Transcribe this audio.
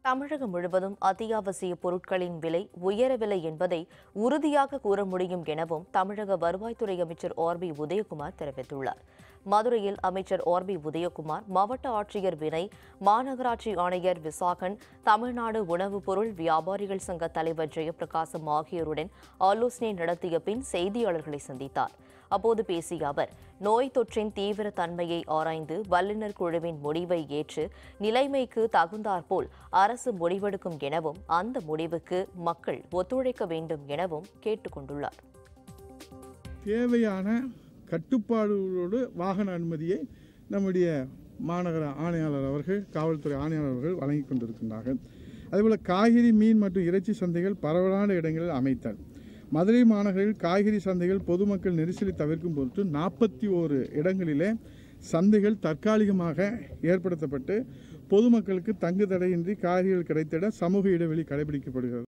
தமிழகம் முழுவதும் அத்தியாவசிய பொருட்களின் விலை உயரவில்லை என்பதை உறுதியாக கூற முடியும் எனவும் தமிழக வருவாய்த்துறை அமைச்சர் ஆர் பி உதயகுமார் தெரிவித்துள்ளார் மதுரையில் அமைச்சர் ஆர் பி உதயகுமார் மாவட்ட ஆட்சியர் வினய் மாநகராட்சி ஆணையர் விசாகன் தமிழ்நாடு உணவுப் பொருள் வியாபாரிகள் சங்க தலைவர் ஜெயபிரகாசம் ஆகியோருடன் ஆலோசனை நடத்திய பின் செய்தியாளர்களை சந்தித்தார் அப்போது பேசிய அவர் நோய் தொற்றின் தீவிர தன்மையை ஆராய்ந்து வல்லுநர் குழுவின் முடிவை ஏற்று நிலைமைக்கு தகுந்தாற்போல் அரசு முடிவெடுக்கும் எனவும் அந்த முடிவுக்கு மக்கள் ஒத்துழைக்க வேண்டும் எனவும் கேட்டுக் கொண்டுள்ளார் தேவையான கட்டுப்பாடுகளோடு வாகன அனுமதியை நம்முடைய மாநகர ஆணையாளர் அவர்கள் காவல்துறை ஆணையாளர் அவர்கள் வழங்கி கொண்டிருக்கின்றார்கள் அதேபோல் காய்கறி மீன் மற்றும் இறைச்சி சந்தைகள் பரவலான இடங்களில் அமைத்தல் மதுரை மாநகரில் காய்கறி சந்தைகள் பொதுமக்கள் நெரிசலை தவிர்க்கும் பொருட்டு நாற்பத்தி ஓரு இடங்களிலே சந்தைகள் தற்காலிகமாக ஏற்படுத்தப்பட்டு பொதுமக்களுக்கு தங்கு தடையின்றி காய்கறிகள் கிடைத்திட சமூக இடைவெளி கடைபிடிக்கப்படுகிறது